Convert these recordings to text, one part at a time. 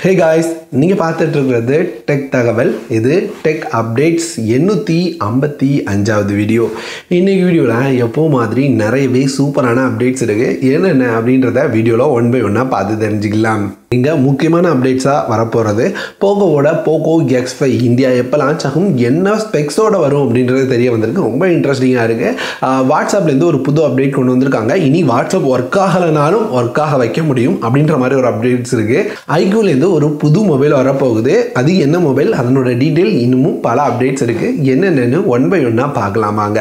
hey guys நீங்கள் பார்த்துட்டு இருக்கிறது டெக் தகவல் இது டெக் அப்டேட்ஸ் எண்ணூற்றி ஐம்பத்தி அஞ்சாவது வீடியோ இன்னைக்கு வீடியோவில் எப்போ மாதிரி நிறையவே சூப்பரான அப்டேட்ஸ் இருக்குது என்னென்ன அப்படின்றத வீடியோவில் ஒன் பை ஒன்னாக பார்த்து தெரிஞ்சுக்கலாம் இங்கே முக்கியமான அப்டேட்ஸாக வரப்போகிறது போகோவோட போகோ எக்ஸ் ஃபைவ் இந்தியா எப்போ லான்ச் ஆகும் என்ன ஸ்பெக்ஸோட வரும் அப்படின்றது தெரிய வந்திருக்கு ரொம்ப இன்ட்ரெஸ்டிங்காக இருக்குது வாட்ஸ்அப்லேருந்து ஒரு புது அப்டேட் கொண்டு வந்திருக்காங்க இனி வாட்ஸ்அப் ஒர்க் ஆகலைனாலும் ஒர்க் ஆக வைக்க முடியும் அப்படின்ற மாதிரி ஒரு அப்டேட்ஸ் இருக்குது ஐக்யூலேருந்து ஒரு புது மொபைல் வரப்போகுது அது என்ன மொபைல் அதனோட டீட்டெயில் இன்னமும் பல அப்டேட்ஸ் இருக்குது என்னென்னு ஒன் பை ஒன்னாக பார்க்கலாமாங்க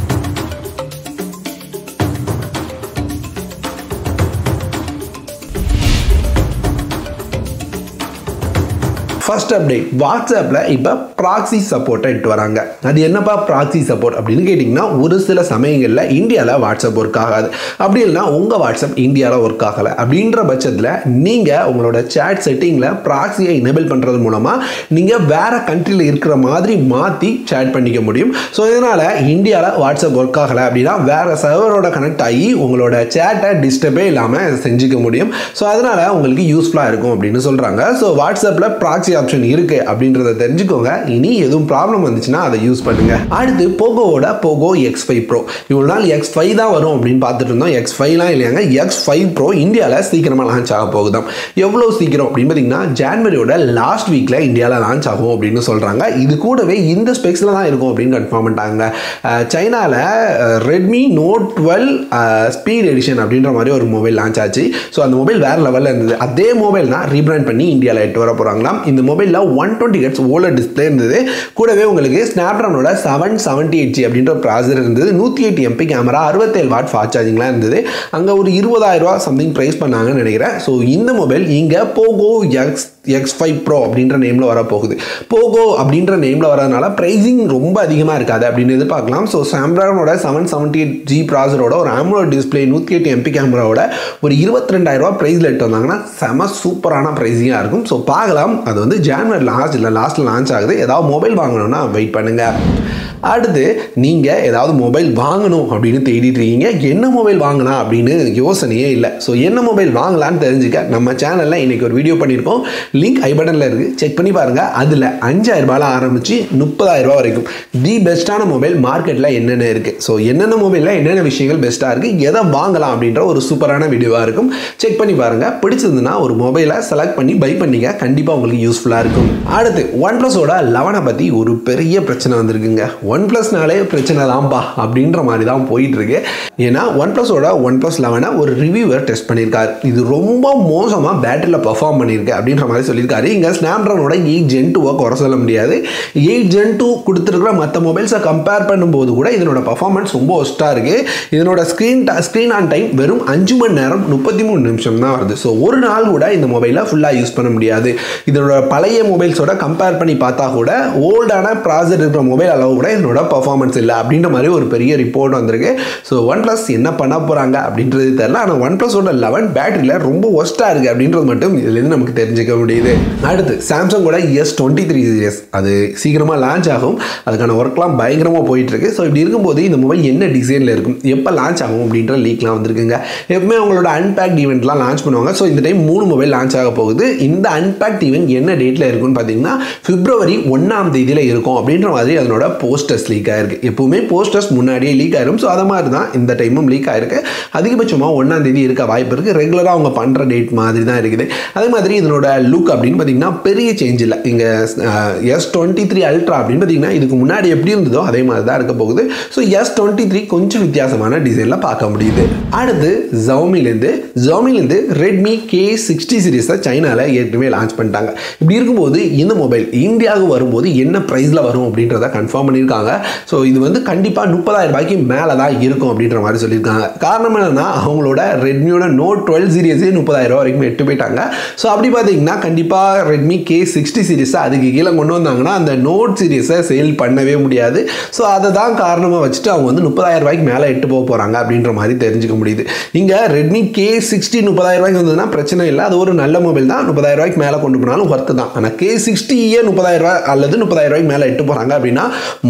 ஃபர்ஸ்ட் அப்டேட் வாட்ஸ்அப்பில் இப்போ ப்ராக்ஸி சப்போர்ட்டை இட்டு வராங்க அது என்னப்பா ப்ராக்ஸி சப்போர்ட் அப்படின்னு கேட்டிங்கன்னா ஒரு சில சமயங்களில் இந்தியாவில் வாட்ஸ்அப் ஒர்க் ஆகாது அப்படி இல்லைனா உங்கள் வாட்ஸ்அப் இந்தியாவில் ஒர்க் ஆகலை அப்படின்ற பட்சத்தில் நீங்கள் உங்களோட சேட் செட்டிங்கில் ப்ராக்ஸியை எனேபிள் பண்ணுறது மூலமாக நீங்கள் வேறு கண்ட்ரியில் இருக்கிற மாதிரி மாற்றி சேட் பண்ணிக்க முடியும் ஸோ இதனால் இந்தியாவில் வாட்ஸ்அப் ஒர்க் ஆகலை அப்படின்னா வேறு சர்வரோட கனெக்ட் ஆகி உங்களோட சேட்டை டிஸ்டர்பே இல்லாமல் செஞ்சுக்க முடியும் ஸோ அதனால் உங்களுக்கு யூஸ்ஃபுல்லாக இருக்கும் அப்படின்னு சொல்கிறாங்க ஸோ வாட்ஸ்அப்பில் ப்ராக்ஸி ஆப்ஷன் இருக்கு அப்படின்றத தெரிஞ்சுக்கோங்க இனி எதுவும் ப்ராப்ளம் வந்துச்சுன்னா அதை யூஸ் பண்ணுங்க அடுத்து போகோவோட போகோ எக்ஸ் ஃபைவ் ப்ரோ இவ்வளோ நாள் எக்ஸ் ஃபைவ் தான் வரும் அப்படின்னு பார்த்துட்டு இருந்தோம் எக்ஸ் ஃபைவ்லாம் இல்லையாங்க எக்ஸ் ஃபைவ் ப்ரோ இந்தியாவில் சீக்கிரமாக லான்ச் ஆக போகுதாம் எவ்வளோ சீக்கிரம் அப்படின்னு பார்த்தீங்கன்னா ஜான்வரியோட லாஸ்ட் வீக்கில் இந்தியாவில் லான்ச் ஆகும் அப்படின்னு சொல்கிறாங்க இது கூடவே இந்த ஸ்பெக்ஸில் தான் இருக்கும் அப்படின்னு கன்ஃபார்ம் பண்ணிட்டாங்க சைனாவில் Redmi note twelve speed edition அப்படின்ற மாதிரி ஒரு மொபைல் லான்ச் ஆச்சு ஸோ அந்த மொபைல் வேறு லெவலில் இருந்தது அதே மொபைல் தான் ரீபிராண்ட் பண்ணி இந்தியாவில் எட்டு வர போகிறாங்களாம் இந்த மொபைலில் one twenty hertz OLED display இருந்தது கூடவே உங்களுக்கு ஸ்னாப்ட்ரானோட செவன் செவன்ட்டி எயிட் ஜி அப்படின்ற ப்ராசர் இருந்தது நூற்றி எயிட்டி எம்பி கேமரா அறுபத்தேழு வாட் ஃபாஸ்ட் சார்ஜிங்லாம் இருந்தது அங்கே ஒரு இருபதாயிரம் ரூபா சம்திங் ப்ரைஸ் பண்ணாங்கன்னு நினைக்கிறேன் ஸோ இந்த மொபைல் இங்கே Poco X X five pro அப்படின்ற நேமில் வரப்போகுது போகோ அப்படின்ற நேமில் வரதுனால ப்ரைஸிங் ரொம்ப அதிகமாக இருக்காது அப்படின்னு எதிர்பார்க்கலாம் ஸோ சாம்ரானோட செவன் செவன்ட்டி எயிட் ஜி ப்ராசரோட ஒரு ஆம்ரோட் டிஸ்பிளே நூற்றி எட்டு எம்பி கேமராவோட ஒரு இருபத்தி ரெண்டாயிரரூவா ப்ரைஸில் எடுத்து வந்தாங்கன்னா செம சூப்பரான ப்ரைஸிங்காக இருக்கும் ஸோ பார்க்கலாம் அது வந்து ஜான்வரி லாஸ்ட் இல்லை லாஸ்ட்டில் லான்ச் ஆகுது ஏதாவது மொபைல் வாங்கணும்னா வெயிட் பண்ணுங்கள் அடுத்து நீங்கள் ஏதாவது மொபைல் வாங்கணும் அப்படின்னு தேடிட்டு இருக்கீங்க என்ன மொபைல் வாங்கலாம் அப்படின்னு யோசனையே இல்லை ஸோ என்ன மொபைல் வாங்கலான்னு தெரிஞ்சுக்க நம்ம சேனலில் இன்றைக்கி ஒரு வீடியோ பண்ணியிருக்கோம் லிங்க் ஐ பட்டனில் இருக்குது செக் பண்ணி பாருங்கள் அதில் அஞ்சாயிரம் ரூபாயில் ஆரம்பித்து முப்பதாயிரம் ரூபா வரைக்கும் தி பெஸ்ட்டான மொபைல் மார்க்கெட்டில் என்னென்ன இருக்குது ஸோ என்னென்ன மொபைலில் என்னென்ன விஷயங்கள் பெஸ்ட்டாக இருக்குது எதை வாங்கலாம் அப்படின்ற ஒரு சூப்பரான வீடியோவாக இருக்கும் செக் பண்ணி பாருங்கள் பிடிச்சிருந்துன்னா ஒரு மொபைலை செலக்ட் பண்ணி பை பண்ணிக்க கண்டிப்பாக உங்களுக்கு யூஸ்ஃபுல்லாக இருக்கும் அடுத்து ஒன் ப்ளஸோட லெவனை பற்றி ஒரு பெரிய பிரச்சனை வந்திருக்குங்க ஒன் ப்ளஸ்னாலே பிரச்சனை தான்ப்பா அப்படின்ற மாதிரி தான் போயிட்டு இருக்கு ஏன்னா ஒன் ப்ளஸோட ஒன் ப்ளஸ் லெவனை ஒரு ரிவ்யூவர் டெஸ்ட் பண்ணியிருக்காரு இது ரொம்ப மோசமாக பேட்டரியில் பர்ஃபார்ம் பண்ணியிருக்கு அப்படின்ற மாதிரி சொல்லியிருக்காரு இங்கே ஸ்னாப்ட்ரானோட எயிட் ஜென் டூவை குறை சொல்ல முடியாது எயிட் ஜென் டூ கொடுத்துருக்குற மற்ற மொபைல்ஸை கம்பேர் பண்ணும்போது கூட இதனோட பர்ஃபார்மன்ஸ் ரொம்ப ஒஸ்ட்டாக இருக்குது இதனோட ஸ்க்ரீன் ஸ்க்ரீன் ஆன் டைம் வெறும் அஞ்சு மணி நேரம் முப்பத்தி மூணு நிமிஷம் தான் வருது ஸோ ஒரு நாள் கூட இந்த மொபைலை ஃபுல்லாக யூஸ் பண்ண முடியாது இதனோட பழைய மொபைல்ஸோட கம்பேர் பண்ணி பார்த்தா கூட ஓல்டான ப்ராசர் இருக்கிற மொபைல் அளவு கூட இதனோட பர்ஃபார்மன்ஸ் இல்லை அப்படின்ற மாதிரி ஒரு பெரிய ரிப்போர்ட் வந்திருக்கு ஸோ ஒன் ப்ளஸ் என்ன பண்ண போகிறாங்க அப்படின்றது தெரியல ஆனால் ஒன் ப்ளஸோட லெவன் பேட்டரியில் ரொம்ப ஒஸ்ட்டாக இருக்குது அப்படின்றது மட்டும் இதுலேருந்து நமக்கு தெரிஞ்சுக்க முடியுது அடுத்து சாம்சங்கோட எஸ் டுவெண்ட்டி த்ரீ சீரியஸ் அது சீக்கிரமாக லான்ச் ஆகும் அதுக்கான ஒர்க்லாம் பயங்கரமாக போயிட்டு இருக்கு ஸோ இப்படி இருக்கும்போது இந்த மொபைல் என்ன டிசைனில் இருக்கும் எப்போ லான்ச் ஆகும் அப்படின்ற லீக்லாம் வந்திருக்குங்க எப்பவுமே அவங்களோட அன்பேக்ட் ஈவெண்ட்லாம் லான்ச் பண்ணுவாங்க ஸோ இந்த டைம் மூணு மொபைல் லான்ச் ஆக போகுது இந்த அன்பேக்ட் ஈவெண்ட் என்ன டேட்டில் இருக்குன்னு பார்த்தீங்கன்னா பிப்ரவரி ஒன்றாம் தேதியில் இருக்கும் அப்படின்ற மாதிரி அதனோட போஸ்டர்ஸ் லீக் ஆயிருக்கு எப்பவுமே போஸ்டர்ஸ் முன்னாடியே லீக் ஆயிரும் ஸோ அதை மாதிரி தான் இந்த டைமும் லீக் ஆயிருக்கு அதிகபட்சமாக ஒன்றாம் தேதி இருக்க வாய்ப்பு இருக்குது ரெகுலராக அவங்க பண்ணுற டேட் மாதிரி தான் இருக்குது அதே மாதிரி இதனோட லுக் அப்படின்னு பார்த்தீங்கன்னா பெரிய சேஞ்ச் இல்லை இங்கே எஸ் டுவெண்ட்டி த்ரீ அல்ட்ரா அப்படின்னு பார்த்தீங்கன்னா இதுக்கு முன்னாடி எப்படி இருந்ததோ அதே மாதிரி தான் இருக்க போகுது ஸோ எஸ் டுவெண்ட்டி த்ரீ கொஞ்சம் வித்தியாசமான டிசைனில் பார்க்க முடியுது அடுத்து ஜவுமிலேருந்து ஜவுமிலேருந்து ரெட்மி கே சிக்ஸ்டி சீரீஸை சைனாவில் ஏற்கனவே லான்ச் பண்ணிட்டாங்க இப்படி இருக்கும்போது இந்த மொபைல் இந்தியாவுக்கு வரும்போது என்ன ப்ரைஸில் வரும் அப்படின்றத கன்ஃபார்ம் பண்ணியிருக்காங்க ஸோ இது வந்து கண்டிப்பாக முப்பதாயிரம் ரூபாய்க்கு மேலே தான் இருக்கும் அப்படின்ற மாதிரி சொல்லியிருக்காங்க காரணம் என்னன்னா அவங்களோட ரெட்மியோட நோட் டுவெல் சீரியஸே முப்பதாயிரம் ரூபா வரைக்கும் எட்டு போயிட்டாங்க ஸோ அப்படி பார்த்தீங்கன்னா கண்டிப்பாக ரெட்மி கே சிக்ஸ்டி சீரிஸை அதுக்கு கீழே கொண்டு வந்தாங்கன்னா அந்த நோட் சீரியஸை சேல் பண்ணவே முடியாது ஸோ அதை தான் காரணமாக வச்சுட்டு அவங்க வந்து முப்பதாயிரம் ரூபாய்க்கு மேலே எட்டு போக போகிறாங்க அப்படின்ற மாதிரி தெரிஞ்சுக்க முடியுது இங்கே ரெட்மி கே சிக்ஸ்டி முப்பதாயிரம் ரூபாய்க்கு வந்ததுன்னா பிரச்சனை இல்லை அது ஒரு நல்ல மொபைல் தான் முப்பதாயிரம் ரூபாய்க்கு மேலே கொண்டு போனாலும் ஒர்த்து தான் ஆனால் கே சிக்ஸ்டியே முப்பதாயிரம் ரூபாய் அல்லது முப்பதாயிரம் ரூபாய்க்கு மேலே எட்டு போகிறாங்க அப்படின்னா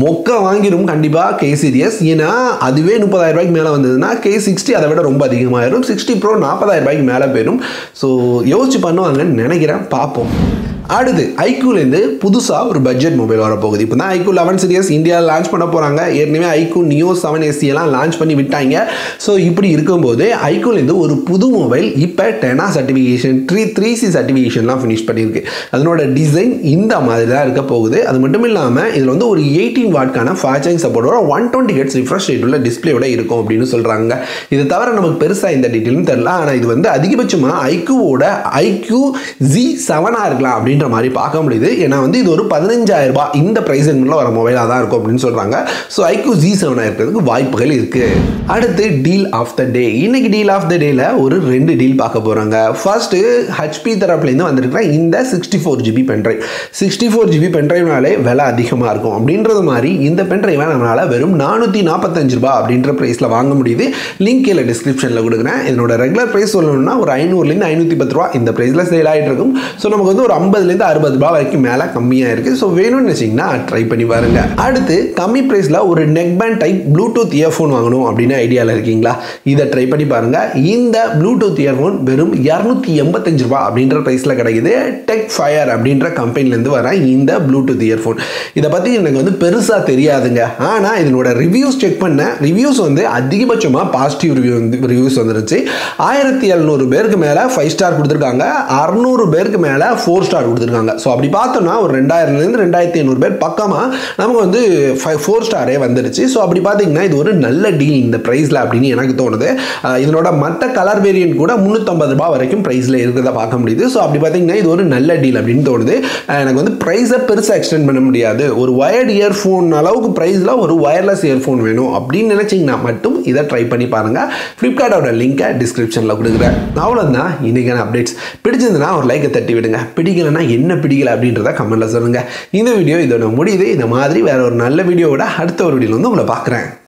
மொக்க வாங்கிடும் கண்டிப்பாக கே சீரியஸ் ஏன்னா அதுவே முப்பதாயிரம் ரூபாய்க்கு மேலே வந்ததுன்னா கே சிக்ஸ்டி அதை விட ரொம்ப அதிகமாகிடும் சிக்ஸ்டி ப்ரோ நாற்பதாயிரம் ரூபாய்க்கு மேலே போயிடும் ஸோ யோசிச்சு பண்ணுவாங்கன்னு நினைக்கிறேன் பார்ப்போம் அடுத்து ஐக்கூலேருந்து புதுசாக ஒரு பட்ஜெட் மொபைல் வரப்போகுது இப்போ தான் ஐக்கூ லெவன் சீரியஸ் இந்தியாவில் லான்ச் பண்ண போகிறாங்க ஏற்கனவே ஐக்கூ நியோ செவன் எஸ்சி எல்லாம் லான்ச் பண்ணி விட்டாங்க ஸோ இப்படி இருக்கும்போது ஐக்கூலேருந்து ஒரு புது மொபைல் இப்போ TENAA certification three three C சர்டிஃபிகேஷன்லாம் ஃபினிஷ் பண்ணியிருக்கு அதனோட டிசைன் இந்த மாதிரி தான் இருக்க போகுது அது மட்டும் இல்லாமல் இதில் வந்து ஒரு எயிட்டீன் வாட்கான ஃபாஸ்டிங் சப்போர்ட்டோட one twenty hertz refresh rate உள்ள டிஸ்பிளேயோட இருக்கும் அப்படின்னு சொல்கிறாங்க இது தவிர நமக்கு பெருசாக இந்த டீட்டெயிலும் தெரில ஆனால் இது வந்து அதிகபட்சமாக ஐக்யூவோட ஐக்யூ ஜி செவனாக இருக்கலாம் அப்படின்ற மாதிரி பார்க்க முடியுது ஏன்னா வந்து இது ஒரு பதினஞ்சாயிரம் ரூபாய் இந்த ப்ரைஸ் வர மொபைலாக தான் இருக்கும் அப்படின்னு சொல்கிறாங்க ஸோ ஐக்யூ ஜி செவனாக இருக்கிறதுக்கு வாய்ப்புகள் இருக்குது அடுத்து டீல் ஆஃப் த டே இன்னைக்கு டீல் ஆஃப் த டேல ஒரு ரெண்டு டீல் பார்க்க போகிறாங்க ஃபர்ஸ்ட்டு ஹெச்பி தரப்புலேருந்து வந்திருக்கிற இந்த sixty four GB pen drive sixty four GB பென்ட்ரைவ்னாலே விலை அதிகமாக இருக்கும் அப்படின்றது மாதிரி இந்த பென்ட்ரைவை நம்மளால் வெறும் நானூற்றி நாற்பத்தஞ்சு ரூபா அப்படின்ற ப்ரைஸில் வாங்க முடியுது லிங்க் கீழே டிஸ்கிரிப்ஷனில் கொடுக்குறேன் இதனோட ரெகுலர் ப்ரைஸ் சொல்லணும்னா ஒரு ஐநூறுலேருந்து ஐநூற்றி பத்து ரூபா இந்த ப்ரைஸில் சேல் ஆகிட்டு இருக்கும் ஸோ நமக்கு வந்து ஒரு ஐம்பதுலேருந்து அறுபது ரூபா வரைக்கும் மேலே கம்மியாக இருக்குது ஸோ வேணும்னு நினச்சிங்கன்னா ட்ரை பண்ணி பாருங்க அடுத்து கம்மி ப்ரைஸில் ஒரு neck band type Bluetooth earphone வாங்கணும் அப்படின்னு ஐடியாவில் இருக்கீங்களா இதை ட்ரை பண்ணி பாருங்க இந்த ப்ளூடூத் இயர்ஃபோன் வெறும் இரநூத்தி எண்பத்தஞ்சு ரூபா அப்படின்ற ப்ரைஸில் கிடைக்குது டெக் ஃபயர் அப்படின்ற கம்பெனிலேருந்து வர இந்த ப்ளூடூத் இயர்ஃபோன் இதை பற்றி எனக்கு வந்து பெருசாக தெரியாதுங்க ஆனால் இதனோட ரிவ்யூஸ் செக் பண்ண ரிவ்யூஸ் வந்து அதிகபட்சமாக பாசிட்டிவ் ரிவ்யூ வந்து ரிவ்யூஸ் வந்துருச்சு ஆயிரத்தி எழுநூறு பேருக்கு மேலே ஃபைவ் ஸ்டார் கொடுத்துருக்காங்க அறநூறு பேருக்கு மேலே ஃபோர் ஸ்டார் கொடுத்துருக்காங்க ஸோ அப்படி பார்த்தோம்னா ஒரு ரெண்டாயிரம்லேருந்து ரெண்டாயிரத்தி ஐநூறு பேர் பக்கமாக நமக்கு வந்து ஃபைவ் ஃபோர் ஸ்டாரே வந்துருச்சு ஸோ அப்படி பார்த்தீங்கன்னா இது ஒரு நல்ல டீல் இந்த ப்ரைஸில் அப்படின்னு எனக்கு தோணுது அஹ் இதனோட மற்ற கலர் வேரியன்ட் கூட முந்நூற்றம்பது ரூபாய் வரைக்கும் ப்ரைஸில் இருக்கிறத பார்க்க முடியுது ஸோ அப்படி பார்த்தீங்கன்னா இது ஒரு நல்ல டீல் அப்படின்னு தோணுது அஹ் எனக்கு வந்து ப்ரைஸை பெருசாக எக்ஸ்டெண்ட் பண்ண முடியாது ஒரு வயர்டு இயர்ஃபோன் அளவுக்கு ப்ரைஸில் ஒரு வயர்லெஸ் இயர்ஃபோன் வேணும் அப்படின்னு நினச்சிங்கன்னா மட்டும் இதை ட்ரை பண்ணி பாருங்கள் ஃப்ளிப்கார்ட்டோட லிங்கை டிஸ்கிரிப்ஷனில் கொடுக்குறேன் அவ்வளோதான் இன்றைக்கான அப்டேட்ஸ் பிடிச்சிருந்ததுன்னா ஒரு லைக்கை தட்டி விடுங்க பிடிக்கலைன்னா என்ன பிடிக்கல அப்படின்றத கமெண்ட்டில் சொல்லுங்கள் இந்த வீடியோ இதோட முடியுது இந்த மாதிரி வேற ஒரு நல்ல வீடியோவோட அடுத்த ஒரு வீடியோவில் வந்து உங்களை பார்க்குறேன்